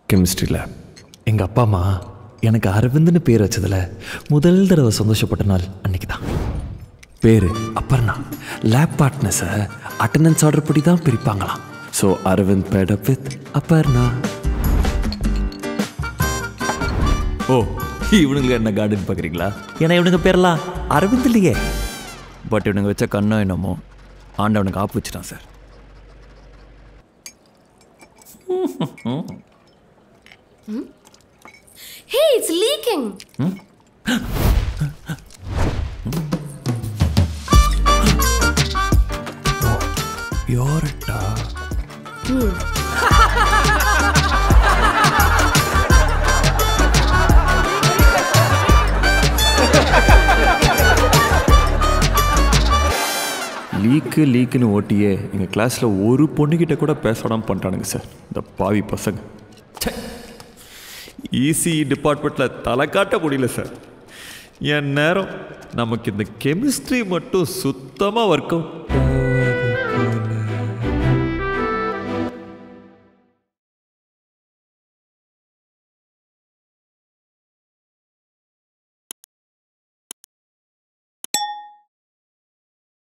Chemistry lab எங்கள் அப்பா அம்மா எனக்கு அரவிந்த்னு பேர் வச்சதுல முதல் தடவை சந்தோஷப்பட்ட நாள் அன்னைக்கு தான் பேர் அப்பர்ணா லேப் பார்ட்னர்ஸை அட்டண்டன்ஸ் ஆர்டர் படி தான் பிரிப்பாங்களாம் so Aravind paired up with Aparna ஓ இவனுங்க என்ன கார்டன் பார்க்குறீங்களா ஏன்னா இவனுங்க பேர்லாம் அரவிந்த் இல்லையே பட் இவனுங்க வச்ச கண்ணோ என்னமோ ஆண்டவனுக்கு ஆப்பு வச்சுட்டான் சார் Hey, it's leaking. யோரட்டா லீக்கு லீக்குன்னு ஓட்டியே எங்கள் கிளாஸில் ஒரு பொண்ணுக்கிட்ட கூட பேசடாமல் பண்ணிட்டானுங்க சார் இந்த பாவி பசங்க ஈசி டிபார்ட்மெண்ட்டில் தலை காட்ட முடியல சார் என் நேரம் நமக்கு இந்த கெமிஸ்ட்ரி மட்டும் சுத்தமாக ஒர்க் அவுட்